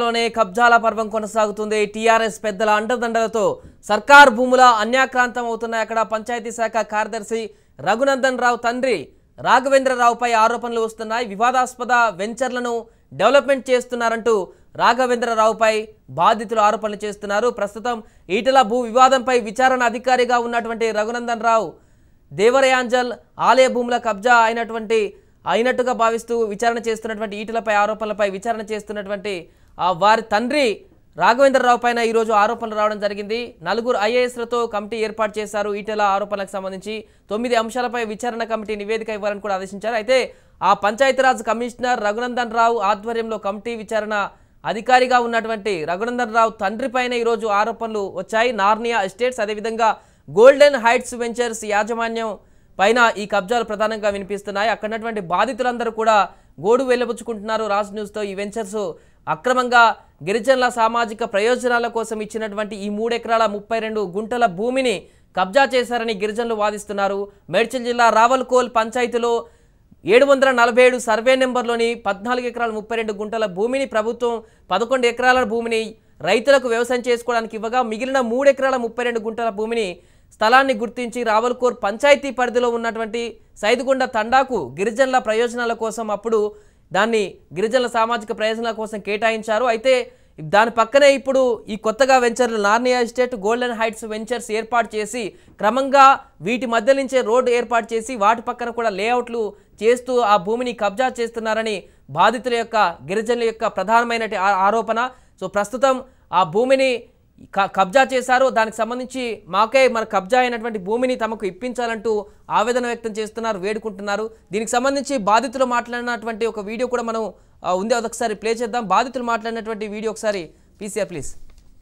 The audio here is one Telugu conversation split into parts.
జిల్లాలోనే కబ్జాల పర్వం కొనసాగుతుంది టీఆర్ఎస్ పెద్దల అండదండలతో సర్కార్ భూముల అన్యాక్రాంతం అవుతున్నాయి అక్కడ పంచాయతీ శాఖ కార్యదర్శి రఘునందన్ రావు తండ్రి రాఘవేంద్రరావుపై ఆరోపణలు వస్తున్నాయి వివాదాస్పద వెంచర్లను డెవలప్మెంట్ చేస్తున్నారంటూ రాఘవేంద్రరావుపై బాధితులు ఆరోపణలు చేస్తున్నారు ప్రస్తుతం ఈటల భూ వివాదంపై విచారణ అధికారిగా ఉన్నటువంటి రఘునందన్ రావు దేవరయాంజల్ ఆలయ భూముల కబ్జా అయినటువంటి అయినట్టుగా భావిస్తూ విచారణ చేస్తున్నటువంటి ఈటలపై ఆరోపణలపై విచారణ చేస్తున్నటువంటి ఆ వారి తండ్రి రాఘవేంద్రరావు పైన ఈరోజు ఆరోపణలు రావడం జరిగింది నలుగురు ఐఏఎస్లతో కమిటీ ఏర్పాటు చేశారు ఈటెల ఆరోపణలకు సంబంధించి తొమ్మిది అంశాలపై విచారణ కమిటీ నివేదిక ఇవ్వాలని కూడా ఆదేశించారు అయితే ఆ పంచాయతీరాజ్ కమిషనర్ రఘునందన్ రావు ఆధ్వర్యంలో కమిటీ విచారణ అధికారిగా ఉన్నటువంటి రఘునందన్ రావు తండ్రి పైన ఈరోజు ఆరోపణలు వచ్చాయి నార్నియా ఎస్టేట్స్ అదేవిధంగా గోల్డెన్ హైట్స్ వెంచర్స్ యాజమాన్యం పైన ఈ కబ్జాలు ప్రధానంగా వినిపిస్తున్నాయి అక్కడ ఉన్నటువంటి బాధితులందరూ కూడా గోడు వెళ్ళబుచ్చుకుంటున్నారు రాజ్ న్యూస్తో ఈ వెంచర్స్ అక్రమంగా గిరిజనుల సామాజిక ప్రయోజనాల కోసం ఇచ్చినటువంటి ఈ మూడెకరాల ముప్పై రెండు గుంటల భూమిని కబ్జా చేశారని గిరిజనులు వాదిస్తున్నారు మేడ్చల్ జిల్లా రావల్కోల్ పంచాయతీలో ఏడు వందల నలభై ఏడు సర్వే నెంబర్లోని పద్నాలుగు ఎకరాల ముప్పై రెండు గుంటల భూమిని ప్రభుత్వం పదకొండు ఎకరాల భూమిని రైతులకు వ్యవసాయం చేసుకోవడానికి ఇవ్వగా మిగిలిన మూడు ఎకరాల ముప్పై రెండు గుంటల భూమిని స్థలాన్ని గుర్తించి రావల్కోర్ పంచాయతీ పరిధిలో ఉన్నటువంటి సైదుగుండ తండాకు గిరిజనుల ప్రయోజనాల కోసం అప్పుడు దాన్ని గిరిజనుల సామాజిక ప్రయోజనాల కోసం కేటాయించారు అయితే దాని పక్కనే ఇప్పుడు ఈ కొత్తగా వెంచర్లు Narnia estate golden heights ventures ఏర్పాటు చేసి క్రమంగా వీటి మధ్య నుంచే రోడ్డు ఏర్పాటు చేసి వాటి పక్కన కూడా లేఅవుట్లు చేస్తూ ఆ భూమిని కబ్జా చేస్తున్నారని బాధితుల యొక్క గిరిజనుల యొక్క ప్రధానమైన ఆరోపణ సో ప్రస్తుతం ఆ భూమిని క- కబ్జా చేశారు దానికి సంబంధించి మాకే మన కబ్జా అయినటువంటి భూమిని తమకు ఇప్పించాలంటూ ఆవేదన వ్యక్తం చేస్తున్నారు వేడుకుంటున్నారు దీనికి సంబంధించి బాధితులు మాట్లాడినటువంటి ఒక వీడియో కూడా మనం ఆ, ఉంది అదొకసారి ప్లే చేద్దాం బాధితులు మాట్లాడినటువంటి వీడియో ఒకసారి పీసీఆర్ ప్లీజ్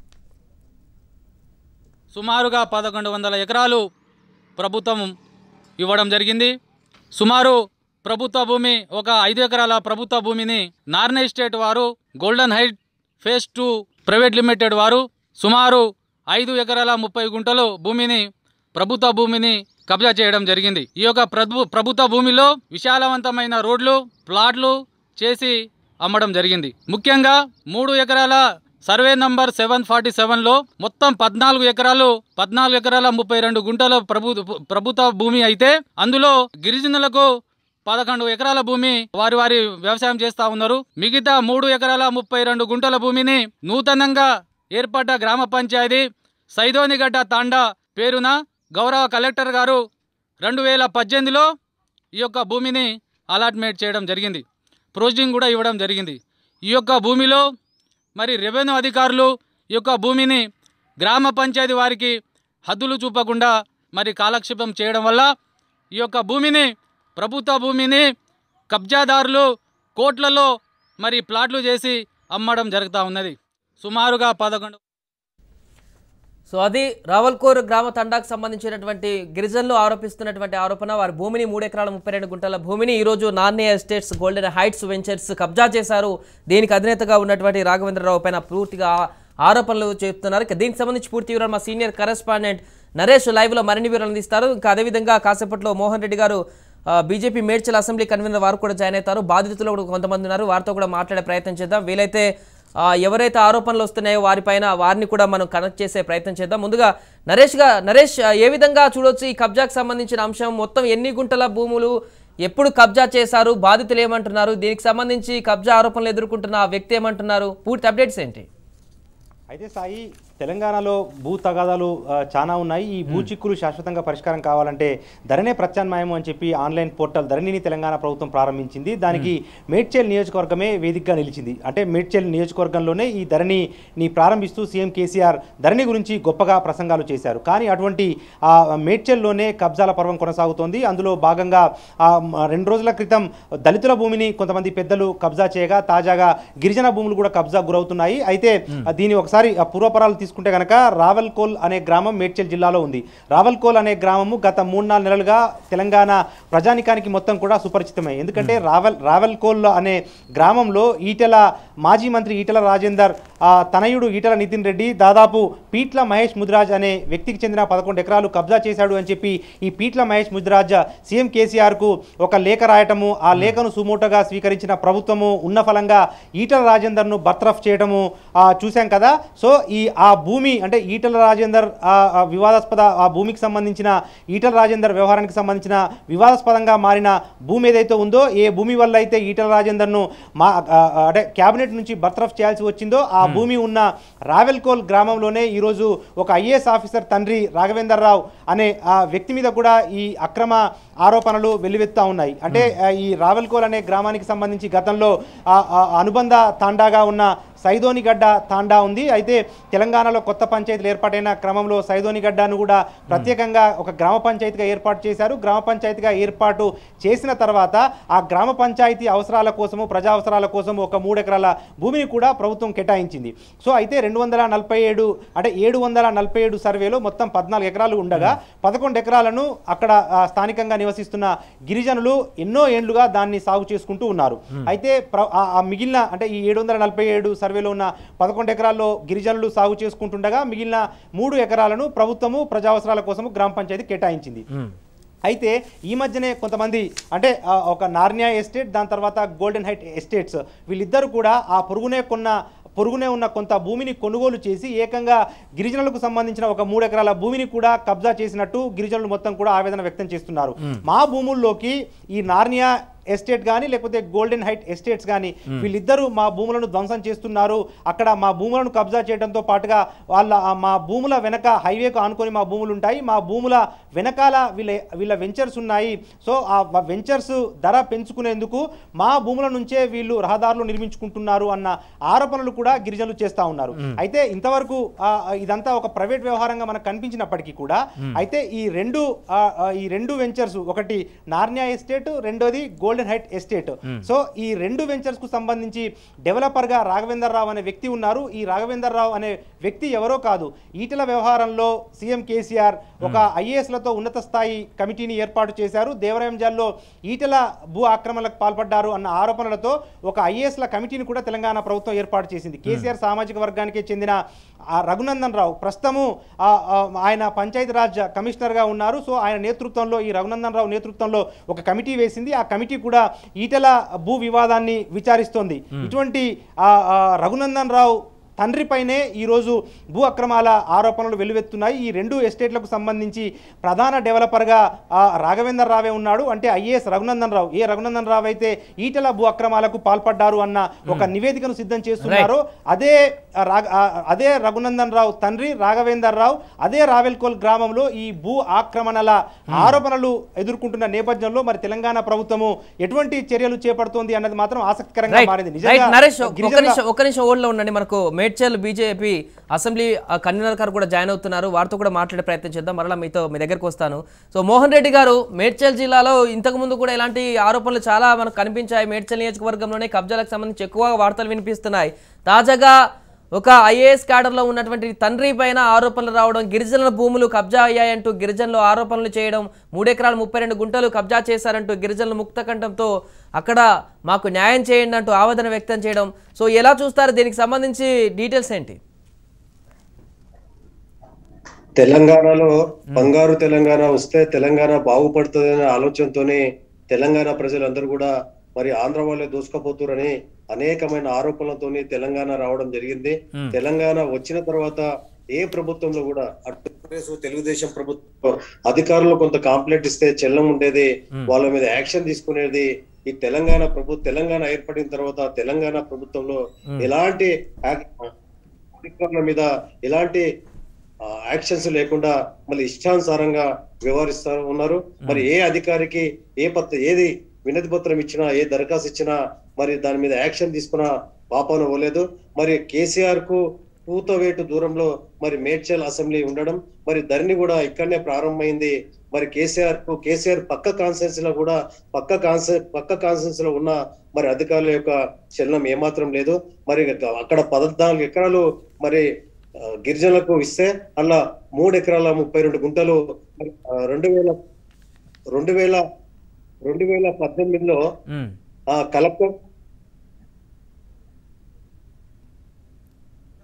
సుమారుగా పదకొండు వందల ఎకరాలు ప్రభుత్వం ఇవ్వడం జరిగింది సుమారు ప్రభుత్వ భూమి ఒక ఐదు ఎకరాల ప్రభుత్వ భూమిని నార్నే స్టేట్ వారు golden height phase two private limited వారు సుమారు ఐదు ఎకరాల ముప్పై గుంటలు భూమిని ప్రభుత్వ భూమిని కబ్జా చేయడం జరిగింది ఈ యొక్క ప్రభు ప్రభుత్వ భూమిలో విశాలవంతమైన రోడ్లు ప్లాట్లు చేసి అమ్మడం జరిగింది ముఖ్యంగా మూడు ఎకరాల సర్వే నంబర్ సెవెన్ ఫార్టీ సెవెన్లో మొత్తం పద్నాలుగు ఎకరాలు పద్నాలుగు ఎకరాల ముప్పై రెండు గుంటల ప్రభు ప్రభుత్వ భూమి అయితే అందులో గిరిజనులకు పదకొండు ఎకరాల భూమి వారి వారి వ్యవసాయం చేస్తా ఉన్నారు మిగతా మూడు ఎకరాల ముప్పై రెండు గుంటల భూమిని నూతనంగా ఏర్పడ్డ గ్రామ పంచాయతీ సైదోనిగడ్డ తాండా పేరున గౌరవ కలెక్టర్ గారు రెండు వేల పద్దెనిమిదిలో ఈ యొక్క భూమిని అలాట్మెంట్ చేయడం జరిగింది ప్రొసీడింగ్ కూడా ఇవ్వడం జరిగింది ఈ యొక్క భూమిలో మరి రెవెన్యూ అధికారులు ఈ యొక్క భూమిని గ్రామ పంచాయతీ వారికి హద్దులు చూపకుండా మరి కాలక్షేపం చేయడం వల్ల ఈ యొక్క భూమిని ప్రభుత్వ భూమిని కబ్జాదారులు కోట్లలో మరి ప్లాట్లు చేసి అమ్మడం జరుగుతూ ఉన్నది సుమారుగా పదకొండు సో అది రావల్కోర్ గ్రామ తండాకు సంబంధించినటువంటి గిరిజనులు ఆరోపిస్తున్నటువంటి ఆరోపణ వారి భూమిని మూడు ఎకరాల ముప్పై రెండు గుంటల భూమిని ఈరోజు నాన్య ఎస్టేట్స్ గోల్డెన్ హైట్స్ వెంచర్స్ కబ్జా చేశారు దీనికి అధినేతగా ఉన్నటువంటి రాఘవేంద్రరావు పైన పూర్తిగా ఆ- ఆరోపణలు చేస్తున్నారు ఇక దీనికి సంబంధించి పూర్తి వివరాలు మా సీనియర్ కరెస్పాండెంట్ నరేష్ లైవ్లో మరిన్ని వివరాలు అందిస్తారు ఇంకా అదేవిధంగా కాసేపట్లో మోహన్ రెడ్డి గారు ఆ, బీజేపీ మేడ్చల్ అసెంబ్లీ కన్వీనర్ వారు కూడా జాయిన్ అవుతారు బాధితులు కూడా కొంతమంది ఉన్నారు వారితో కూడా మాట్లాడే ప్రయత్నం చేద్దాం వీలైతే ఆ, ఎవరైతే ఆరోపణలు వస్తున్నాయో వారిపైన వారిని కూడా మనం కనెక్ట్ చేసే ప్రయత్నం చేద్దాం ముందుగా నరేష్ గా నరేష్ ఆ, ఏ విధంగా చూడొచ్చు ఈ కబ్జాకు సంబంధించిన అంశం మొత్తం ఎన్ని గుంటల భూములు ఎప్పుడు కబ్జా చేశారు బాధితులు ఏమంటున్నారు దీనికి సంబంధించి కబ్జా ఆరోపణలు ఎదుర్కొంటున్న ఆ వ్యక్తి ఏమంటున్నారు పూర్తి అప్డేట్స్ ఏంటి అయితే సాయి తెలంగాణలో భూ తగాదాలు ఆ, చాలా ఉన్నాయి ఈ భూ చిక్కులు శాశ్వతంగా పరిష్కారం కావాలంటే ధరణే ప్రత్యామ్నాయం అని చెప్పి ఆన్లైన్ పోర్టల్ ధరణిని తెలంగాణ ప్రభుత్వం ప్రారంభించింది దానికి మేడ్చల్ నియోజకవర్గమే వేదికగా నిలిచింది అంటే మేడ్చల్ నియోజకవర్గంలోనే ఈ ధరణిని ప్రారంభిస్తూ సీఎం కేసీఆర్ ధరణి గురించి గొప్పగా ప్రసంగాలు చేశారు కానీ అటువంటి ఆ మేడ్చల్లోనే కబ్జాల పర్వం కొనసాగుతోంది అందులో భాగంగా ఆ మ- రెండు రోజుల క్రితం దళితుల భూమిని కొంతమంది పెద్దలు కబ్జా చేయగా తాజాగా గిరిజన భూములు కూడా కబ్జా గురవుతున్నాయి అయితే ఆ, దీని ఒకసారి ఆ పూర్వపరాలు తీసుకుంటే కనుక రావల్కోల్ అనే గ్రామం మేడ్చల్ జిల్లాలో ఉంది రావల్కోల్ అనే గ్రామము గత మూడు నాలుగు నెలలుగా తెలంగాణ ప్రజానికానికి మొత్తం కూడా సుపరిచితమే ఎందుకంటే రావల్ రావల్కోల్ అనే గ్రామంలో ఈటెల మాజీ మంత్రి ఈటెల రాజేందర్ ఆ, తనయుడు ఈటల నితిన్ రెడ్డి దాదాపు పీట్ల మహేష్ ముదిరాజ్ అనే వ్యక్తికి చెందిన పదకొండు ఎకరాలు కబ్జా చేశాడు అని చెప్పి ఈ పీట్ల మహేష్ ముదిరాజ్ సీఎం కేసీఆర్కు ఒక లేఖ రాయటము ఆ లేఖను సుమోటోగా స్వీకరించిన ప్రభుత్వము ఉన్న ఫలంగా ఈటల రాజేందర్ను బర్తరఫ్ చేయటము ఆ, చూశాం కదా సో ఈ ఆ భూమి అంటే ఈటల రాజేందర్ ఆ, ఆ వివాదాస్పద ఆ భూమికి సంబంధించిన ఈటల రాజేందర్ వ్యవహారానికి సంబంధించిన వివాదాస్పదంగా మారిన భూమి ఏదైతే ఉందో ఏ భూమి వల్ల అయితే ఈటల రాజేందర్ను మా ఆ, ఆ, అంటే క్యాబినెట్ నుంచి బర్తరఫ్ చేయాల్సి వచ్చిందో ఆ భూమి ఉన్న రావెల్కోల్ గ్రామంలోనే ఈరోజు ఒక ఐఏఎస్ ఆఫీసర్ తండ్రి రాఘవేందర్ రావు అనే ఆ వ్యక్తి మీద కూడా ఈ అక్రమ ఆరోపణలు వెల్లువెత్తా ఉన్నాయి అంటే ఆ, ఈ రావెల్కోల్ అనే గ్రామానికి సంబంధించి గతంలో ఆ, ఆ, అనుబంధ తాండాగా ఉన్న సైదోనిగడ్డ తాండా ఉంది అయితే తెలంగాణలో కొత్త పంచాయతీలు ఏర్పాటైన క్రమంలో సైదోనిగడ్డను కూడా ప్రత్యేకంగా ఒక గ్రామ పంచాయతీగా ఏర్పాటు చేశారు గ్రామ పంచాయతీగా ఏర్పాటు చేసిన తర్వాత ఆ గ్రామ పంచాయతీ అవసరాల కోసము ప్రజా అవసరాల కోసము ఒక మూడు ఎకరాల భూమిని కూడా ప్రభుత్వం కేటాయించింది సో అయితే రెండు వందల నలభై ఏడు అంటే ఏడు వందల నలభై ఏడు సర్వేలో మొత్తం పద్నాలుగు ఎకరాలు ఉండగా పదకొండు ఎకరాలను అక్కడ ఆ, స్థానికంగా నివసిస్తున్న గిరిజనులు ఎన్నో ఏండ్లుగా దాన్ని సాగు చేసుకుంటూ ఉన్నారు అయితే ప్ర- ఆ- ఆ మిగిలిన అంటే ఈ ఏడు వందల నలభై ఏడు సర్వేలో ఉన్న పదకొండు ఎకరాల్లో గిరిజనులు సాగు చేసుకుంటుండగా మిగిలిన మూడు ఎకరాలను ప్రభుత్వము ప్రజా అవసరాల కోసము గ్రామ పంచాయతీ కేటాయించింది అయితే ఈ మధ్యనే కొంతమంది అంటే ఆ, ఒక నార్నియా ఎస్టేట్ దాని తర్వాత గోల్డెన్ హైట్ ఎస్టేట్స్ వీళ్ళిద్దరు కూడా ఆ పొరుగునే కొన్న పొరుగునే ఉన్న కొంత భూమిని కొనుగోలు చేసి ఏకంగా గిరిజనులకు సంబంధించిన ఒక మూడు ఎకరాల భూమిని కూడా కబ్జా చేసినట్టు గిరిజనులు మొత్తం కూడా ఆవేదన వ్యక్తం చేస్తున్నారు మా భూముల్లోకి ఈ నార్నియా ఎస్టేట్ కానీ లేకపోతే గోల్డెన్ హైట్ ఎస్టేట్స్ కానీ వీళ్ళిద్దరూ మా భూములను ధ్వంసం చేస్తున్నారు అక్కడ మా భూములను కబ్జా చేయడంతో పాటుగా వాళ్ళ ఆ మా భూముల వెనక హైవేకు ఆనుకొని మా భూములు ఉంటాయి మా భూముల వెనకాల వీళ్ళ వీళ్ళ వెంచర్స్ ఉన్నాయి సో ఆ వెంచర్స్ ధర పెంచుకునేందుకు మా భూముల నుంచే వీళ్ళు రహదారులు నిర్మించుకుంటున్నారు అన్న ఆరోపణలు కూడా గిరిజనులు చేస్తా ఉన్నారు అయితే ఇంతవరకు ఆ, ఆ, ఇదంతా ఒక ప్రైవేట్ వ్యవహారంగా మనకు కనిపించినప్పటికీ కూడా అయితే ఈ రెండు ఆ, ఆ, ఈ రెండు వెంచర్స్ ఒకటి నార్నియా ఎస్టేట్ రెండోది గోల్డెన్ హైట్ ఎస్టేట్ సో ఈ రెండు వెంచర్స్ కు సంబంధించి డెవలపర్ గా రాఘవేందర్ రావు అనే వ్యక్తి ఉన్నారు ఈ రాఘవేందర్ రావు అనే వ్యక్తి ఎవరో కాదు ఈటల వ్యవహారంలో సీఎం కేసీఆర్ ఒక ఐఏఎస్ లతో ఉన్నత స్థాయి కమిటీని ఏర్పాటు చేశారు దేవరాయం జాల్లో ఈటల భూ ఆక్రమణలకు పాల్పడ్డారు అన్న ఆరోపణలతో ఒక ఐఏఎస్ల కమిటీని కూడా తెలంగాణ ప్రభుత్వం ఏర్పాటు చేసింది కేసీఆర్ సామాజిక వర్గానికి చెందిన ఆ రఘునందన్ రావు ప్రస్తుతము ఆ, ఆ, ఆయన పంచాయతీరాజ్ కమిషనర్గా ఉన్నారు సో ఆయన నేతృత్వంలో ఈ రఘునందన్ రావు నేతృత్వంలో ఒక కమిటీ వేసింది ఆ కమిటీ కూడా ఈటల భూ వివాదాన్ని విచారిస్తోంది ఇటువంటి ఆ, ఆ, రఘునందన్ రావు తండ్రిపైనే ఈరోజు భూ అక్రమాల ఆరోపణలు వెల్లువెత్తున్నాయి ఈ రెండు ఎస్టేట్లకు సంబంధించి ప్రధాన డెవలపర్గా ఆ, రాఘవేందర్ రావే ఉన్నాడు అంటే ఐఏఎస్ రఘునందన్ రావు ఏ రఘునందన్ రావు అయితే ఈటల భూ అక్రమాలకు పాల్పడ్డారు అన్న ఒక నివేదికను సిద్ధం చేస్తున్నారో అదే ఆ, రాగ- ఆ, అదే రఘునందన్ రావు తండ్రి రాఘవేందర్ రావు అదే రావెల్కోల్ గ్రామంలో ఈ భూ ఆక్రమణల ఆరోపణలు ఎదుర్కొంటున్న నేపథ్యంలో మరి తెలంగాణ ప్రభుత్వము ఎటువంటి చర్యలు చేపడుతోంది అన్నది మాత్రం ఆసక్తికరంగా రైట్ మారింది రైట్ నరేష్ ఒక్క గిరిజనుల- నిమిషం ఒక్క నిమిషం ఓల్డ్లో ఉండండి మనకు మేడ్చల్ బీజేపీ అసెంబ్లీ ఆ, కన్వీనర్ గారు కూడా జాయిన్ అవుతున్నారు వారితో కూడా మాట్లాడే ప్రయత్నం చేద్దాం మరలా మీతో మీ దగ్గరకు వస్తాను సో మోహన్ రెడ్డి గారు మేడ్చల్ జిల్లాలో ఇంతకు ముందు కూడా ఇలాంటి ఆరోపణలు చాలా మనకు కనిపించాయి మేడ్చల్ నియోజకవర్గంలోనే కబ్జాలకు సంబంధించి ఎక్కువగా వార్తలు వినిపిస్తున్నాయి తాజాగా ఒక ఐఏఎస్ క్యాడర్లో ఉన్నటువంటి తండ్రి పైన ఆరోపణలు రావడం గిరిజనుల భూములు కబ్జా అయ్యాయంటూ గిరిజనులు ఆరోపణలు చేయడం మూడెకరాలు ముప్పై రెండు గుంటలు కబ్జా చేశారంటూ గిరిజనులు ముక్తకంఠంతో అక్కడ మాకు న్యాయం చేయండి అంటూ ఆవేదన వ్యక్తం చేయడం సో ఎలా చూస్తారు దీనికి సంబంధించి డీటెయిల్స్ ఏంటి తెలంగాణలో బంగారు తెలంగాణ వస్తే తెలంగాణ బాగుపడుతుందనే ఆలోచనతోనే తెలంగాణ ప్రజలందరూ కూడా మరి ఆంధ్ర వాళ్ళే దూసుకుపోతురని అనేకమైన ఆరోపణలతోని తెలంగాణ రావడం జరిగింది తెలంగాణ వచ్చిన తర్వాత ఏ ప్రభుత్వంలో కూడా అటు కాంగ్రెస్ తెలుగుదేశం ప్రభుత్వం అధికారులు కొంత కాంప్లైంట్ ఇస్తే చెల్లం ఉండేది వాళ్ళ మీద యాక్షన్ తీసుకునేది ఈ తెలంగాణ ప్రభు తెలంగాణ ఏర్పడిన తర్వాత తెలంగాణ ప్రభుత్వంలో ఎలాంటి యాక్- అధికారుల మీద ఎలాంటి యాక్షన్స్ లేకుండా మళ్ళీ ఇష్టానుసారంగా వ్యవహరిస్తా ఉన్నారు మరి ఏ అధికారికి ఏ పత్ర ఏది వినతి పత్రం ఇచ్చినా ఏ దరఖాస్తు ఇచ్చినా మరి దాని మీద యాక్షన్ తీసుకున్న పాపన పోలేదు మరి కేసీఆర్ కు పూతవేటు దూరంలో మరి మేడ్చల్ అసెంబ్లీ ఉండడం మరి ధరణి కూడా ఇక్కడనే ప్రారంభమైంది మరి కేసీఆర్ కు కేసీఆర్ పక్క కాన్సెన్స్ లో కూడా పక్క కాన్సెన్ పక్క కాన్సెన్స్ లో ఉన్న మరి అధికారుల యొక్క చలనం ఏమాత్రం లేదు మరి అక్కడ పద్నాలుగు ఎకరాలు మరి ఆ, గిరిజనులకు ఇస్తే అలా మూడు ఎకరాల ముప్పై రెండు గుంటలు మరి, ఆ, రెండు వేల రెండు వేల రెండు వేల పద్దెనిమిదిలో ఆ కలెక్టర్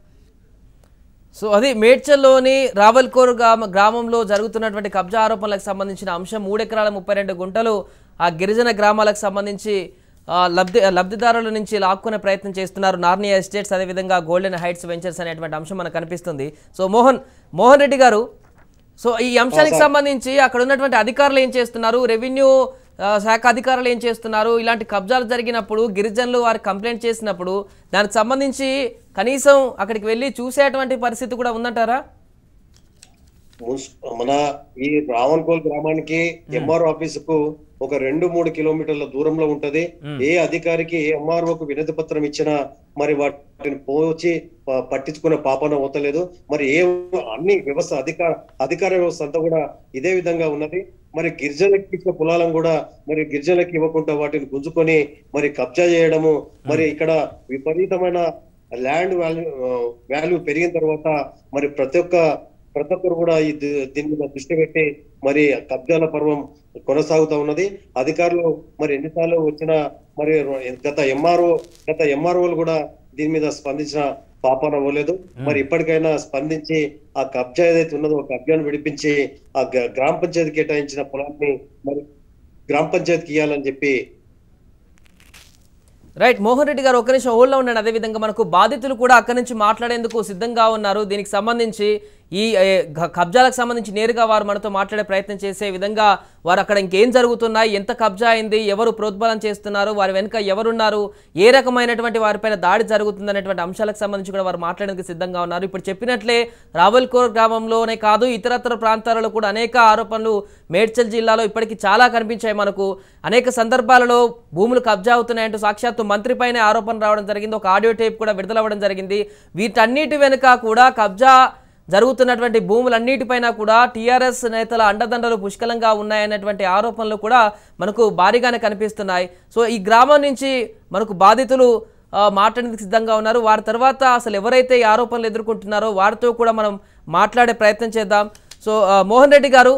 సో అది మేడ్చల్లోని రావల్కోర్ గ్రామ గ్రామంలో జరుగుతున్నటువంటి కబ్జా ఆరోపణలకు సంబంధించిన అంశం మూడెకరాల ముప్పై రెండు గుంటలు ఆ గిరిజన గ్రామాలకు సంబంధించి ఆ, లబ్ధి లబ్ధిదారుల నుంచి లాక్కునే ప్రయత్నం చేస్తున్నారు నార్నియా ఎస్టేట్స్ అదేవిధంగా గోల్డెన్ హైట్స్ వెంచర్స్ అనేటువంటి అంశం మనకు కనిపిస్తుంది సో మోహన్ మోహన్ రెడ్డి గారు సో ఈ అంశానికి సంబంధించి అక్కడ ఉన్నటువంటి అధికారులు ఏం చేస్తున్నారు రెవెన్యూ ఆ, శాఖ అధికారులు ఏం చేస్తున్నారు ఇలాంటి కబ్జాలు జరిగినప్పుడు గిరిజనులు వారు కంప్లైంట్ చేసినప్పుడు దానికి సంబంధించి కనీసం అక్కడికి వెళ్ళి చూసేటువంటి పరిస్థితి కూడా ఉందంటారా మున్స్- మన ఈ రావణకోల్ గ్రామానికి ఎంఆర్ఓ ఆఫీస్ కు ఒక రెండు మూడు కిలోమీటర్ల దూరంలో ఉంటది ఏ అధికారికి ఏ ఎంఆర్ఓకు వినతి పత్రం ఇచ్చినా మరి వాటిని పోచి ప- పట్టించుకునే పాపన పోతలేదు మరి ఏ అన్ని వ్యవస్థ అధికార అధికార వ్యవస్థ అంతా కూడా ఇదే విధంగా ఉన్నది మరి గిరిజనులకు ఇచ్చిన పొలాలను కూడా మరి గిరిజనులకు ఇవ్వకుండా వాటిని గుంజుకొని మరి కబ్జా చేయడము మరి ఇక్కడ విపరీతమైన ల్యాండ్ వాల్యూ వాల్యూ పెరిగిన తర్వాత మరి ప్రతి ఒక్క ప్రతి ఒక్కరు కూడా ఈ ది- దీని మీద దృష్టి పెట్టి మరి కబ్జాల పర్వం కొనసాగుతా ఉన్నది అధికారులు మరి ఎన్నిసార్లు వచ్చినా మరి గత ఎంఆర్ఓ గత ఎంఆర్ఓలు కూడా దీని మీద స్పందించిన పాపన అవ్వలేదు మరి ఇప్పటికైనా స్పందించి ఆ కబ్జా ఏదైతే ఉన్నదో ఆ కబ్జాను విడిపించి ఆ గ- గ్రామ పంచాయతీ కేటాయించిన పొలాన్ని మరి గ్రామ పంచాయతీకి ఇవ్వాలని చెప్పి రైట్ మోహన్ రెడ్డి గారు ఒక నిమిషం హోల్డ్లో ఉండండి అదేవిధంగా మనకు బాధితులు కూడా అక్కడి నుంచి మాట్లాడేందుకు సిద్ధంగా ఉన్నారు దీనికి సంబంధించి ఈ ఏ, గ- కబ్జాలకు సంబంధించి నేరుగా వారు మనతో మాట్లాడే ప్రయత్నం చేసే విధంగా వారు అక్కడ ఇంకేం జరుగుతున్నాయి ఎంత కబ్జా అయింది ఎవరు ప్రోద్బలం చేస్తున్నారు వారి వెనుక ఎవరున్నారు ఏ రకమైనటువంటి వారిపైన దాడి జరుగుతుంది అనేటువంటి అంశాలకు సంబంధించి కూడా వారు మాట్లాడేందుకు సిద్ధంగా ఉన్నారు ఇప్పుడు చెప్పినట్లే రావల్కోర్ గ్రామంలోనే కాదు ఇతరత్ర ప్రాంతాలలో కూడా అనేక ఆరోపణలు మేడ్చల్ జిల్లాలో ఇప్పటికీ చాలా కనిపించాయి మనకు అనేక సందర్భాలలో భూములు కబ్జా అవుతున్నాయంటూ సాక్షాత్తు మంత్రిపైనే ఆరోపణ రావడం జరిగింది ఒక ఆడియో టేప్ కూడా విడుదలవ్వడం జరిగింది వీటన్నిటి వెనుక కూడా కబ్జా జరుగుతున్నటువంటి భూములన్నిటిపైన కూడా టీఆర్ఎస్ నేతల అండదండలు పుష్కలంగా ఉన్నాయనేటువంటి ఆరోపణలు కూడా మనకు భారీగానే కనిపిస్తున్నాయి సో ఈ గ్రామం నుంచి మనకు బాధితులు ఆ, మాట్లాడేందుకు సిద్ధంగా ఉన్నారు వారి తర్వాత అసలు ఎవరైతే ఈ ఆరోపణలు ఎదుర్కొంటున్నారో వారితో కూడా మనం మాట్లాడే ప్రయత్నం చేద్దాం సో ఆ, మోహన్ రెడ్డి గారు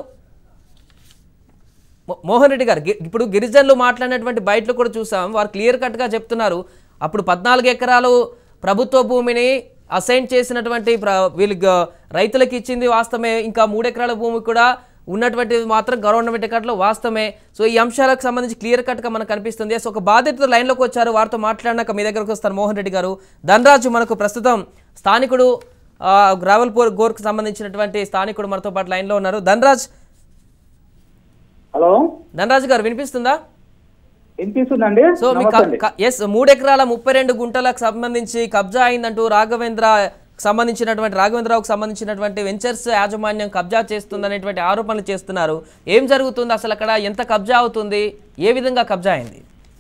మో- మోహన్ రెడ్డి గారు గి- ఇప్పుడు గిరిజనులు మాట్లాడినటువంటి బయటలో కూడా చూసాం వారు క్లియర్ కట్గా చెప్తున్నారు అప్పుడు పద్నాలుగు ఎకరాలు ప్రభుత్వ భూమిని అసైన్ చేసినటువంటి ప్ర- వీళ్ళు గ- రైతులకు ఇచ్చింది వాస్తవమే ఇంకా మూడు ఎకరాల భూమి కూడా ఉన్నటువంటి మాత్రం గవర్నమెంట్ అకౌంట్లో వాస్తవమే సో ఈ అంశాలకు సంబంధించి క్లియర్ కట్గా మనకు కనిపిస్తుంది సో ఒక బాధితులు లైన్లోకి వచ్చారు వారితో మాట్లాడినాక మీ దగ్గరకు వస్తారు మోహన్ రెడ్డి గారు ధనరాజు మనకు ప్రస్తుతం స్థానికుడు ఆ, గ్రావల్పూర్ గోర్కు సంబంధించినటువంటి స్థానికుడు మనతో పాటు లైన్లో ఉన్నారు ధనరాజ్ హలో ధనరాజు గారు వినిపిస్తుందా వినిపిస్తుందండి సో మీ నమస్తే అండి. ఎస్ మూడు ఎకరాల ముప్పై రెండు గుంటలకు సంబంధించి కబ్జా అయిందంటూ రాఘవేంద్ర సంబంధించినటువంటి రాఘవేంద్రరావుకు సంబంధించినటువంటి వెంచర్స్ యాజమాన్యం కబ్జా చేస్తుందనేటువంటి ఆరోపణలు చేస్తున్నారు ఏం జరుగుతుంది అసలు అక్కడ ఎంత కబ్జా అవుతుంది ఏ విధంగా కబ్జా అయింది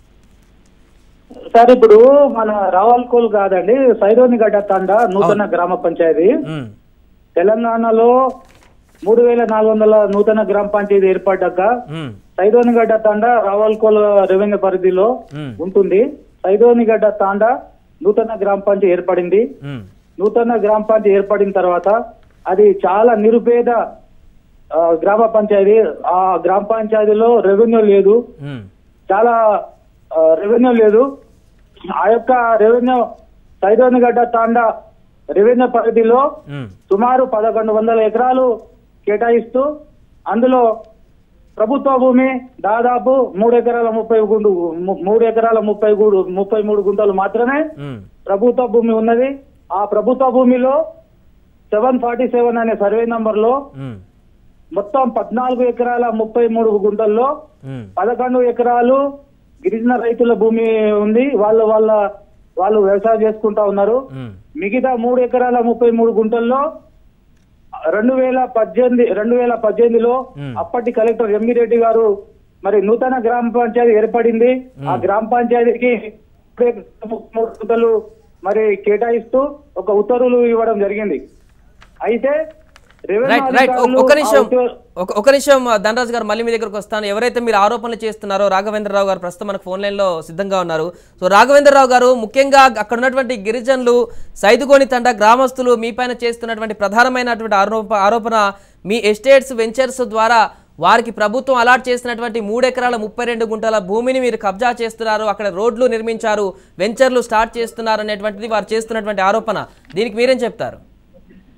సార్ ఇప్పుడు మన రావాల్కోల్ కాదండి సైరోనిగడ్డ తండ నూతన గ్రామ పంచాయతీ ఉమ్, తెలంగాణలో మూడు వేల నాలుగు వందల నూతన గ్రామ పంచాయతీ ఏర్పడ్డాక ఉమ్, సైదోనిగడ్డ తాండ రావాల్కోల్ రెవెన్యూ పరిధిలో ఉమ్, ఉంటుంది సైదోనిగడ్డ తాండ నూతన గ్రామ పంచాయతీ ఏర్పడింది ఉమ్, నూతన గ్రామ పంచాయతీ ఏర్పడిన తర్వాత అది చాలా నిరుపేద ఆ, గ్రామ పంచాయతీ ఆ గ్రామ పంచాయతీలో రెవెన్యూ లేదు ఉమ్, చాలా ఆ, రెవెన్యూ లేదు ఆ యొక్క రెవెన్యూ సైదోనిగడ్డ తాండ రెవెన్యూ పరిధిలో ఉమ్, సుమారు పదకొండు వందల ఎకరాలు కేటాయిస్తూ అందులో ప్రభుత్వ భూమి దాదాపు మూడు ఎకరాల ముప్పై గుండు ము- మూడు ఎకరాల ముప్పై గూడు ముప్పై మూడు గుంటలు మాత్రమే ఉమ్, ప్రభుత్వ భూమి ఉన్నది ఆ ప్రభుత్వ భూమిలో సెవెన్ ఫార్టీ సెవెన్ అనే సర్వే నంబర్ లో ఉమ్, మొత్తం పద్నాలుగు ఎకరాల ముప్పై మూడు గుంటల్లో ఉమ్, పదకొండు ఎకరాలు గిరిజన రైతుల భూమి ఉంది వాళ్ళు వాళ్ళ వాళ్ళు వ్యవసాయం చేసుకుంటా ఉన్నారు ఉమ్, మిగతా మూడు ఎకరాల ముప్పై మూడు గుంటల్లో రెండు వేల పద్దెనిమిది రెండు వేల పద్దెనిమిదిలో Hmm. అప్పటి కలెక్టర్ ఎంవి రెడ్డి గారు మరి నూతన గ్రామ పంచాయతీ ఏర్పడింది ఆ గ్రామ పంచాయతీకి మూడు గుంటలు మరి కేటాయిస్తూ ఒక ఉత్తర్వులు ఇవ్వడం జరిగింది అయితే రెవెన్యూ రైట్ రైట్ ఒక- అధికారులు ఒక ఆ నిమిషం ఉత్తర్వు- ఒక ఒక నిమిషం ఆ, ధనరాజ్ గారు మళ్ళీ మీ దగ్గరకు వస్తాను ఎవరైతే మీరు ఆరోపణలు చేస్తున్నారో రాఘవేంద్రరావు గారు ప్రస్తుతం మనకు ఫోన్ లైన్లో సిద్ధంగా ఉన్నారు సో రాఘవేంద్రరావు గారు ముఖ్యంగా అక్కడ ఉన్నటువంటి గిరిజనులు సైదుగోని తండ గ్రామస్తులు మీ పైన చేస్తున్నటువంటి ప్రధానమైనటువంటి ఆరోప ఆరోపణ మీ ఎస్టేట్స్ వెంచర్స్ ద్వారా వారికి ప్రభుత్వం అలాట్ చేసినటువంటి మూడు ఎకరాల ముప్పై రెండు గుంటల భూమిని మీరు కబ్జా చేస్తున్నారు అక్కడ రోడ్లు నిర్మించారు వెంచర్లు స్టార్ట్ చేస్తున్నారు అనేటువంటిది వారు చేస్తున్నటువంటి ఆరోపణ దీనికి మీరేం చెప్తారు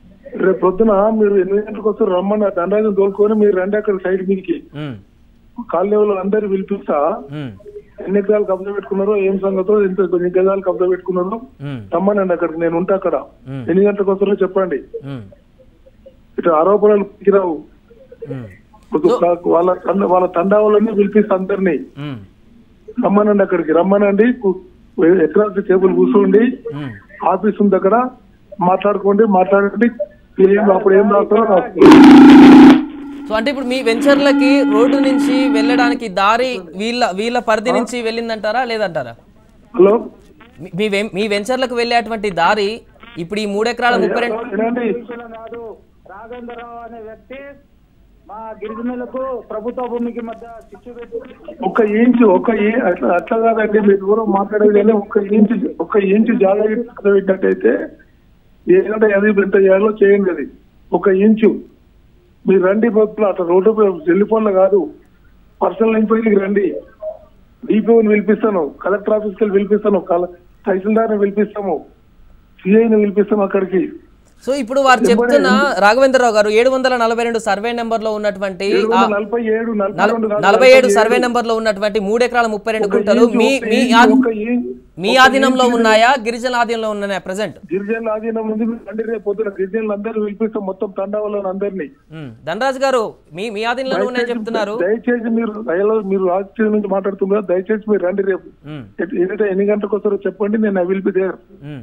రేపు పొద్దున మీరు ఎనిమిది గంటలకు వస్తారు రమ్మని దండరాజం తోలుకొని మీరు రండి అక్కడ సైడ్ మీదకి ఉమ్, కాలనీ వాళ్ళు అందరు పిలిపిస్తా ఉమ్, ఎన్ని ఎకరాలు కబ్జా పెట్టుకున్నారో ఏం సంగతో ఎంత ఎన్ని గజాలు కబ్జా పెట్టుకున్నారో ఉమ్, రమ్మనండి అక్కడికి నేను ఉంటా అక్కడ మ్మ్. ఎన్ని గంటలకు వస్తారో చెప్పండి ఉమ్, ఇటు ఆరోపణలు పనికిరావు ఉమ్, ఒక- వాళ్ళ తండ- వాళ్ళ తండా వాళ్ళని పిలిపిస్తా అందరినీ ఉమ్, రమ్మనండి అక్కడికి రమ్మనండి కు- ఎకరాలకి టేబుల్ కూర్చోండి ఉమ్. ఆఫీస్ ఉంది అక్కడ మాట్లాడుకోండి మాట్లాడండి ఏం అప్పుడు ఏం రాస్తారో రాస్తారు సో అంటే ఇప్పుడు మీ వెంచర్లకి రోడ్డు నుంచి వెళ్ళడానికి దారి వీళ్ళ వీళ్ళ పరిధి నుంచి వెళ్ళిందంటారా లేదంటారా హలో మీ- మీ వెం- మీ వెంచర్లకు వెళ్ళేటువంటి దారి ఇప్పుడు ఈ మూడు ఎకరాల ముప్పై రెండు వినండి కాదు రాఘవేంద్రరావు అనే వ్యక్తి మా గిరిజనులకు ప్రభుత్వ భూమికి మధ్య చిచ్చు పెట్టి ఒక ఇంచు ఒక ఈ- అట్లా అట్లా కాదండి మీరు దూరం మాట్లాడేది కానీ ఒక ఇంచు ఒక ఇంచు జాగ్రత్త పెట్టినట్టయితే ఏదంటే అది ఎంత చేయాలో చేయండి అది ఒక ఇంచు మీరు రండి భక్తులు అట్లా రోడ్డు టెలిఫోన్లో కాదు పర్సనల్ ఎంక్వైరీకి రండి డిపిఓని పిలిపిస్తాను కలెక్టర్ ఆఫీస్కి వెళ్ళి పిలిపిస్తాను కల- తహసీల్దార్ని పిలిపిస్తాము సిఐని పిలిపిస్తాము అక్కడికి సో ఇప్పుడు వారు చెప్తున్న రాఘవేంద్రరావు గారు ఏడు వందల నలభై రెండు సర్వే నెంబర్ లో ఉన్నటువంటి ఏడు ఆ వందల నలభై ఏడు నలభై నల- రెండు కాదు, నలభై ఏడు నలభై సర్వే నెంబర్ లో ఉన్నటువంటి మూడు ఎకరాల ముప్పై రెండు ఒక గుంటలు ఇంచు, మీ ఒక మీ ఇంచు, ఆధీ- ఒక ఇంచు, మీ ఒక ఆధీనంలో ఇంచు ఉన్నాయా గిరిజన ఆధీనంలో ఉన్నాయా ప్రజెంట్ గిరిజనుల ఆధీనం ఉంది మీరు రండి రేపు పొద్దున గిరిజనులు అందరూ పిలిపిస్తాం మొత్తం తండా వాళ్ళని అందరినీ ధనరాజ్ గారు మీ మీ ఆధీనంలో ఉన్నాయని చెప్తున్నారు దయచేసి మీరు దయలో మీరు రాజకీయం నుంచి మాట్లాడుతున్నారు దయచేసి మీరు రండి రేపు ఉమ్, ఎన్ని ఎన్ని గంటలకు వస్తారో చెప్పండి నేను I will be there um.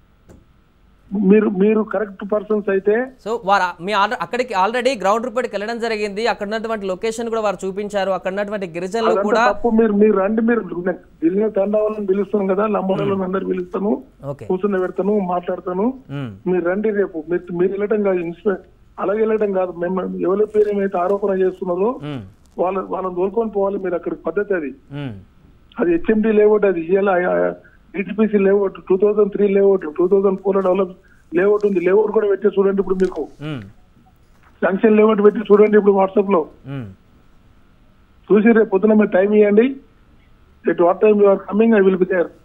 మీరు మీరు కరెక్ట్ పర్సన్స్ అయితే సో వారు మీ ఆల్రెడీ అక్కడికి ఆల్రెడీ గ్రౌండ్ రిపోర్ట్కి వెళ్ళడం జరిగింది అక్కడ ఉన్నటువంటి లొకేషన్ కూడా వారు చూపించారు అక్కడ ఉన్నటువంటి గిరిజనులు అదంతా కూడా తప్పు మీరు మీరు రండి మీరు గిరిజన తండా వాళ్ళని పిలుస్తాను కదా లంబాడాలను అందరు పిలుస్తాను ఓకే కూర్చుని పెడతాను మాట్లాడతాను ఉమ్, మీరు రండి రేపు మీరు మీరు వెళ్ళటం కాదు ఇన్స్పెక్ట్ అలాగే వెళ్ళటం కాదు మేము ఎవరి పేరు ఏమైతే ఆరోపణ చేస్తున్నారో ఉమ్, వాళ్ళ వాళ్ళని తోలుకొని పోవాలి మీరు అక్కడికి పద్ధతి అది ఉమ్, అది హెచ్ఎండి లేఅవుట్ అది ఇలా DTPC layout two thousand three layout two thousand four develop layout ఉంది లేఅవుట్ కూడా పెట్టి చూడండి ఇప్పుడు మీకు ఉమ్, శాంక్షన్ లేఅవుట్ పెట్టి చూడండి ఇప్పుడు వాట్సాప్ లో ఉమ్. చూసి రేపు పొద్దున మీరు టైం ఇవ్వండి at what time you are coming I will be there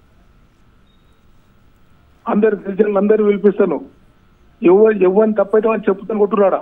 అందరు గిరిజనులు అందరు పిలిపిస్తాను ఎవరు ఎవరిని తప్పైతే వాళ్ళు చెప్తాను కొట్టురాడా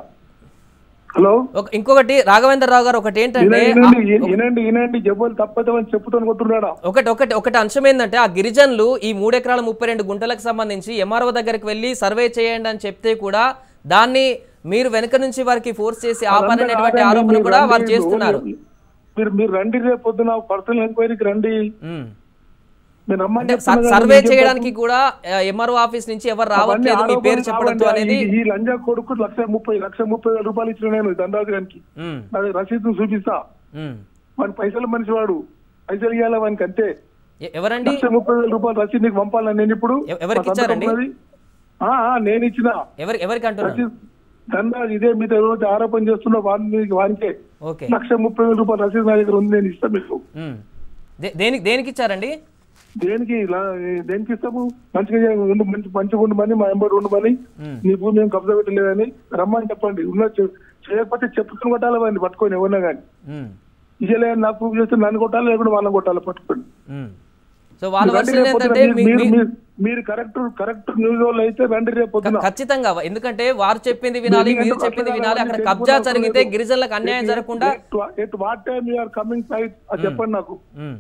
హలో ఒక- ఇంకొకటి రాఘవేంద్రరావు గారు ఒకటి ఏంటంటే వినండి వినండి వినండి వినండి ఎవరు తప్పైతే వాళ్ళు చెప్తాను కొట్టురాడా ఒకటి ఒకటి ఒకటి అంశం ఏంటంటే ఆ గిరిజనులు ఈ మూడు ఎకరాల ముప్పై రెండు గుంటలకు సంబంధించి ఎంఆర్ఓ దగ్గరికి వెళ్ళి సర్వే చేయండి అని చెప్తే కూడా దాన్ని మీరు వెనక నుంచి వారికి ఫోర్స్ చేసి ఆపాలనేటువంటి ఆరోపణ కూడా వారు చేస్తున్నారు మీరు మీరు రండి రేపు పొద్దున పర్సనల్ ఎంక్వైరీకి రండి ఉమ్. మీరు రమ్మని అంటే చెప్తున్నా సర్- కదా, సర్వే మీకేం చేయడానికి కూడా ఎంఆర్ఓ ఆఫీస్ నుంచి ఎవరు అవన్నీ రావట్లేదు మీ పేరు ఆరోపణలు చెప్పడంతో కావండి. అనేది ఈ- ఈ లంజా కొడుకు లక్ష ముప్పై లక్ష ముప్పై వేల రూపాయలు ఇచ్చిన నేను దండాజు గారికి ఉమ్, నాకు రసీదు చూపిస్తా ఉమ్. వాని పైసలు మనిషి వాడు పైసలు ఇవ్వాలి వానికి అంతే ఎ- ఎవరండి లక్ష ముప్పై వేల రూపాయలు రసీదు నీకు పంపాలని నేను ఇప్పుడు ఎవ- ఎవరికి మా సంతకం ఇచ్చారండి? ఉన్నది. ఆ, ఆ, నేను ఇచ్చిన ఎవరి ఎవరికి అంటున్నారు రసీదు దండాజు ఇదే మీతో ఎవరైతే ఆరోపణ చేస్తున్నా వాని వానికే ఓకే లక్ష ముప్పై వేల రూపాయలు రసీదు నా దగ్గర ఉంది నేను ఇస్తాను మీకు ఉమ్. దే- దేనికి దేనికి ఇచ్చారండి దేనికి ఇలా దేనికి ఇస్తాము మంచిగా చేయ- ఉండు మంచి మంచిగా ఉండమని మా ఎంబడి ఉండమని ఉమ్. నీ భూమి మేము కబ్జా పెట్టలేదని రమ్మని చెప్పండి ఉన్న చె- చేయకపోతే చెప్పుకుని కొట్టాలి వాడిని పట్టుకొని ఎవరినా కానీ ఉమ్, ఇయ్యలే నాకు ప్రూవ్ చేస్తే నన్ను కొట్టాలి లేకుండా వాళ్ళని కొట్టాలి పట్టుకొని ఉమ్. సో వాళ్ళ రండి వర్షన్ రేపు పొద్దున. ఏంటంటే మీ- మీరు- మీ- మీరు- మీరు కరెక్ట్ కరెక్ట్ న్యూస్ వాళ్ళు అయితే రండి రేపు పొద్దున ఖచ్చితంగా ఎందుకంటే వారు చెప్పింది వినాలి మీరు మీరు ఎందుకు చెప్పింది అట్లా వినాలి అక్కడ కాదు? కబ్జా తెలుగు జరిగితే రాదు. గిరిజనులకు అన్యాయం జరగకుండా at what time you're coming site అది చెప్పండి నాకు ఉమ్.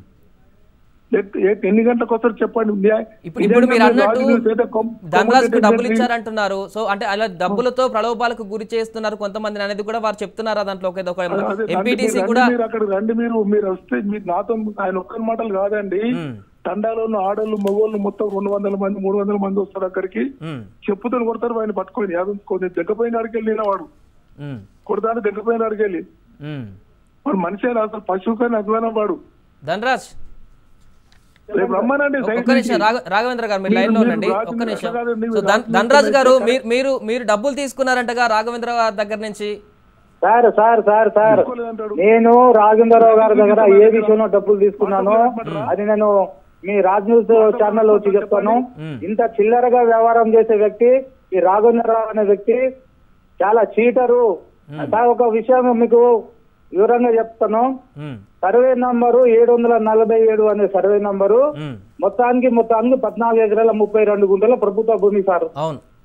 ఎట్- ఎట్ ఎన్ని గంటలకు వస్తారు చెప్పండి న్యాయ- ఇప్పుడు ఇప్పుడు మీరు నిజంగా అన్నట్టు రాజు న్యూస్ అయితే కొమ్- ధనరాజుకు కొమ్మ డబ్బులు రెడ్డి ఇచ్చారంటున్నారు సో అంటే అలా డబ్బులతో ప్రలోభాలకు గురి చేస్తున్నారు కొంతమంది అనేది కూడా వారు చెప్తున్నారు దాంట్లో ఒక ఒక అదే, రండి ఎంపీటీసీ మీరు- కూడా రండి మీరు అక్కడ రండి మీరు మీరు వస్తే మీరు నాతో ఆయన ఒక్కరి మాటలు కాదండి ఉమ్, తండాలో ఉన్న ఆడోళ్ళు మగోళ్ళు మొత్తం రెండు వందల మంది మూడు వందల మంది వస్తారు అక్కడికి ఉమ్, చెప్పుతో కొడతారు ఆయన పట్టుకొని యాదవ్ దగ్గపోయిన అడిగి వెళ్ళిన వాడు ఉమ్, కొడతాడు దగ్గపోయిన అడిగి వెళ్ళి ఉమ్. వాడు మనిషి అసలు పశువు కానీ అధ్వానం వాడు ధనరాజ్ రేపు రమ్మనండి ఒక్క సైట్ నిమిషం నుంచి. రాఘ- రాఘవేంద్ర గారు మీరు మీరు- లైన్ లో మీరు ఉండండి రాజు ఒక్క మీరు నిమిషం ఎట్లా కాదండి, సో మీరు ధన్- రాజు ధనరాజు గారు అయితే మీరు మీరు మీరు డబ్బులు తీసుకున్నారంటగా రాఘవేంద్ర గారి దగ్గర నుంచి సార్ సార్ సార్ సార్ తీసుకోలేదంటాడు. నేను రాజేంద్రరావు గారి దగ్గర ఏ విషయంలో డబ్బులు తీసుకున్నాను అది నేను మీ రాజ్ న్యూస్ ఛానల్ వచ్చి చెప్తాను ఇంత చిల్లరగా వ్యవహారం చేసే వ్యక్తి ఈ రాఘవేంద్రరావు అనే వ్యక్తి చాలా చీటరు సార్ ఒక విషయం మీకు వివరంగా చెప్తాను ఉమ్, సర్వే నంబరు ఏడు వందల నలభై ఏడు అనే సర్వే నంబరు ఉమ్, మొత్తానికి మొత్తానికి పద్నాలుగు ఎకరాల ముప్పై రెండు గుంటల ప్రభుత్వ భూమి సార్ అవును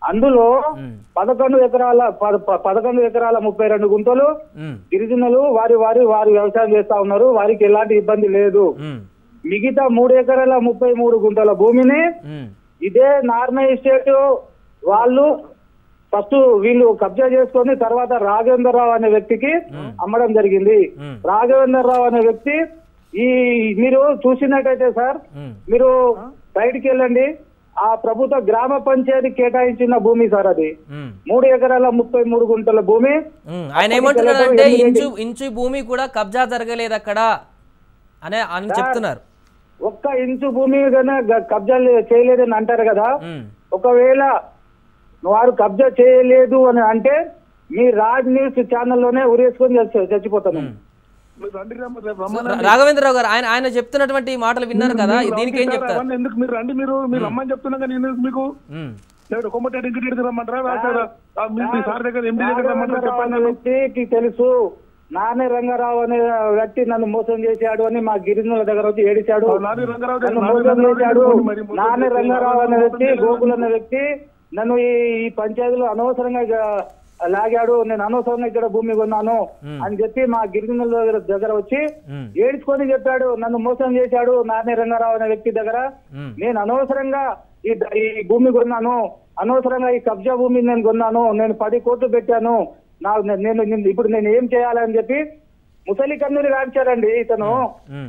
అందులో పదకొండు ఎకరాల పద- ప- పదకొండు ఎకరాల ముప్పై రెండు గుంటలు ఉమ్, గిరిజనులు వారి వారి వారి వ్యవసాయం చేస్తా ఉన్నారు వారికి ఎలాంటి ఇబ్బంది లేదు ఉమ్, మిగతా మూడు ఎకరాల ముప్పై మూడు గుంటల భూమిని ఉమ్, ఇదే నార్మల్ ఎస్టేట్ వాళ్ళు ఫస్ట్ వీళ్ళు కబ్జా చేసుకొని తర్వాత రాఘవేంద్రరావు అనే వ్యక్తికి అమ్మడం జరిగింది మ్మ్. రాఘవేంద్రరావు అనే వ్యక్తి ఈ మీరు చూసినట్టయితే సార్ ఉమ్. మీరు బయటికి వెళ్ళండి ఆ ప్రభుత్వ గ్రామ పంచాయతీ కేటాయించిన భూమి సార్ అది ఉమ్. మూడు ఎకరాల ముప్పై మూడు గుంటల భూమి ఉమ్, ఆయన ఏమంటున్నారంటే ఇంచు ఇంచు భూమి కూడా కబ్జా జరగలేదు అక్కడ అనే అని చెప్తున్నారు ఒక్క ఇంచు భూమి కన్నా గ- కబ్జా లే- చేయలేదని అంటారు కదా ఉమ్, ఒకవేళ వారు కబ్జా చేయలేదు అని అంటే మీ రాజ్ న్యూస్ ఛానల్లోనే ఉరేసుకొని చచ్చి- చచ్చిపోతాను మీరు రండి రమ్మ- రేపు సో రమ్మనండి. రా- రాఘవేంద్రరావు గారు ఆయన ఆయన చెప్తున్నటువంటి మాటలు విన్నారు కదా మీరు దీనికి ఏం రమ్మంటారా? చెప్తారు అవన్నీ ఎందుకు మీరు రండి మీరు మీరు రమ్మని చెప్తున్నా కానీ నేను ఎందుకు మీకు ఉమ్, లేకపోతే కొమ్మటి ఇంటికి రమ్మంటారా రాస్తారా? ఆ, మీ మీ సార్ దగ్గర ఎండి దగ్గర రమ్మంటారా రాఘవేంద్రరావు చెప్పండి అనే నన్ను. వ్యక్తికి తెలుసు నానే రంగారావు అనే వ్యక్తి నన్ను మోసం చేశాడు అని మా గిరిజనుల దగ్గర వచ్చి ఏడిచాడు ఆ, నాని రంగారావు దగ్గర- నన్ను నాని మోసం రంగారావు చేశాడు దగ్గర మరి మోసం నానే చేస్తే రంగారావు అనే మోసం వ్యక్తి చేయలేదు. గోకుల్ అనే వ్యక్తి నన్ను ఈ ఈ పంచాయతీలో అనవసరంగా ఇక లాగాడు నేను అనవసరంగా ఇక్కడ భూమి కొన్నాను అని చెప్పి మా గిరిజనుల దగ్గర దగ్గర వచ్చి ఉమ్, ఏడ్చుకొని చెప్పాడు నన్ను మోసం చేశాడు నానే రంగారావు అనే వ్యక్తి దగ్గర ఉమ్, నేను అనవసరంగా ఈ ద- ఈ భూమి కొన్నాను అనవసరంగా ఈ కబ్జా భూమిని నేను కొన్నాను నేను పది కోట్లు పెట్టాను నా నేను నేను- ఇప్పుడు నేను ఏం చేయాలని చెప్పి ముసలి కన్నులు కాల్చారండి ఇతను ఉమ్.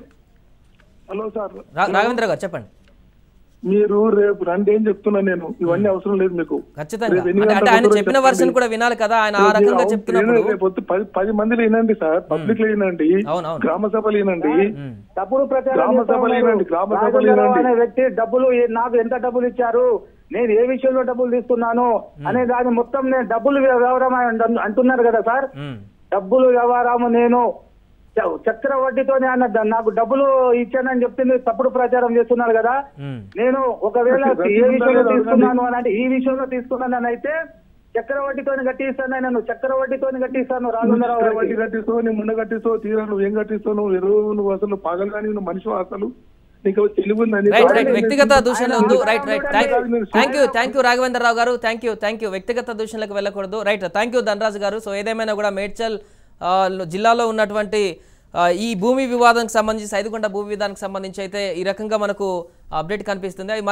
హలో సార్ రా- రాఘవేంద్ర గారు చెప్పండి మీరు రేపు రండి ఏం చెప్తున్నా నేను ఇవన్నీ అవసరం లేదు మీకు ఖచ్చితంగా రేపు ఎన్ని అంటే అంటే గంటలకు ఆయన వస్తారో చెప్పిన చెప్పండి. వర్షన్ కూడా వినాలి కదా ఆయన ఆ రకంగా అవును, చెప్తున్నప్పుడు వినండి, రేపు పొద్దు పది పది మందిలో వినండి సార్ పబ్లిక్ లో వినండి అవును, అవును. గ్రామ సభలు వినండి ఉమ్, తప్పుడు ప్రచారం గ్రామ చేస్తా సభలు ఉన్నారు. వినండి, గ్రామ సభలు రాజేంద్రరావు వినండి. అనే వ్యక్తి డబ్బులు ఏ- నాకు ఎంత డబ్బులు ఇచ్చారు నేను ఏ విషయంలో డబ్బులు తీసుకున్నాను అనే దాని మొత్తం నేను డబ్బులు వ్యవహారం అని అంటున్నారు కదా సార్ ఉమ్, డబ్బులు వ్యవహారము నేను చ- చక్రవడ్డీతోనే అన్న ద- నాకు డబ్బులు ఇచ్చానని చెప్తుంది తప్పుడు ప్రచారం చేస్తున్నారు కదా ఉమ్, నేను ఒకవేళ రసీదు ఏ ఉందా విషయంలో లేదా తీసుకున్నాను అని అంటే ఈ విషయంలో తీసుకున్నాను అని అయితే చక్రవడ్డీతో కట్టిస్తాను నేను చక్రవడ్డీతో కట్టిస్తాను రాఘవేంద్రరావు వడ్డీ గారికి. కట్టిస్తావు నీ ముండ కట్టిస్తావు తీరా నువ్వు ఏం కట్టిస్తావు నువ్వు ఎరువు నువ్వు అసలు పగలు కానీ నువ్వు మనిషి అసలు నీకు తెలివి ఉందని రైట్ రైట్ వ్యక్తిగత దూషణలు వద్దు రైట్ రైట్ థ్యాంక్ మీరు thank you thank you Raghavendrarao గారు థ్యాంక్ యూ థ్యాంక్ యూ వ్యక్తిగత దూషణలకు వెళ్ళకూడదు రైట్ థ్యాంక్ యూ ధనరాజు గారు సో ఏదేమైనా కూడా మేడ్చల్ ఆ, లో- జిల్లాలో ఉన్నటువంటి ఆ, ఈ భూమి వివాదానికి సంబంధించి సైదుకొండ భూ వివాదానికి సంబంధించి అయితే ఈ రకంగా మనకు అప్డేట్ కనిపిస్తుంది అది